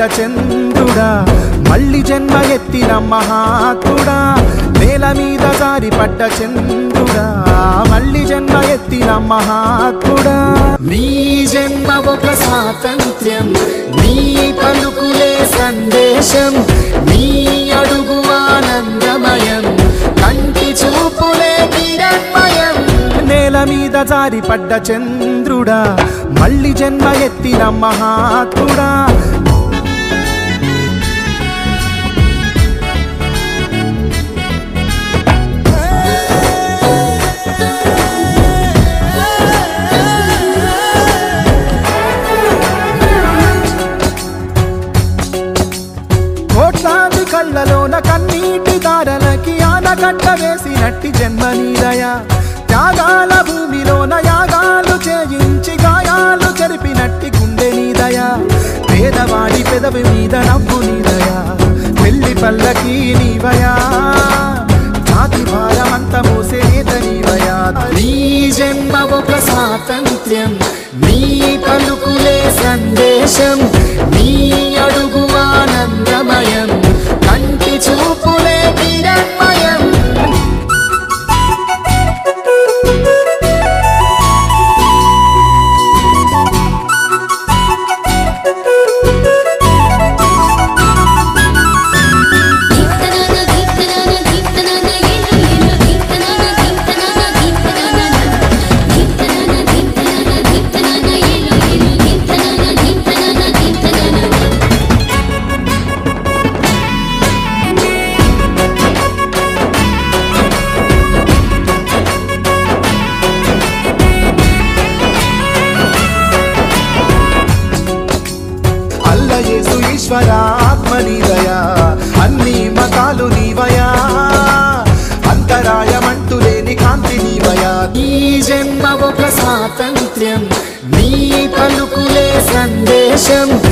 చంద్రుడా మళ్ళీ జన్మ ఎత్తిన మహాత్ముడా నేల మీద జారి పడ్డ చంద్రుడా మళ్ళీ జన్మ ఎత్తిన మహాత్ముడా నీ జన్మ ఒక స్వాతంత్ర్యం నీ పలుకులే సందేశం నీ అడుగు ఆనందమయం కంటి చూపులే కిరణ్మయం నేల మీద జారి పడ్డ చంద్రుడా మళ్ళీ జన్మ ఎత్తిన మహాత్ముడా కోట్లాది కళ్ళలోన కన్నీటి దారలకి ఆనకట్ట వేసినట్టి జన్మ నీదయ త్యాగాల భూమిలోన యాగాలు చేయించి గాయాలు చెరిపినట్టి గుండె నీదయ పేదవాడి పెదవి మీద నవ్వు నీదయ పెళ్లి పల్లకి నీవయా జాతి భారమంత మోసే నేత నీవయా నీ జన్మ ఒక స్వాతంత్ర్యం నీ పలుకులే సందేశం నీ అడుగు ఆనందమయం కంటి చూపులే కిరణ్మయం గీతనాన గీతనాన గీతనాన ఏలు ఏలు గీతనాన గీతనాన గీతనాన గీతనాన గీతనాన గీతనాన ఏలు ఏలు గీతనాన గీతనాన గీతనాన అల్ల యేసు ఈశ్వర ఆత్మ నీదయా అన్ని మతాలు నీవయా అంతరాయమంటూ లేని కాంతి నీవయా ఈ జన్మ ఒక స్వాతంత్ర్యం నీ పలుకులే సందేశం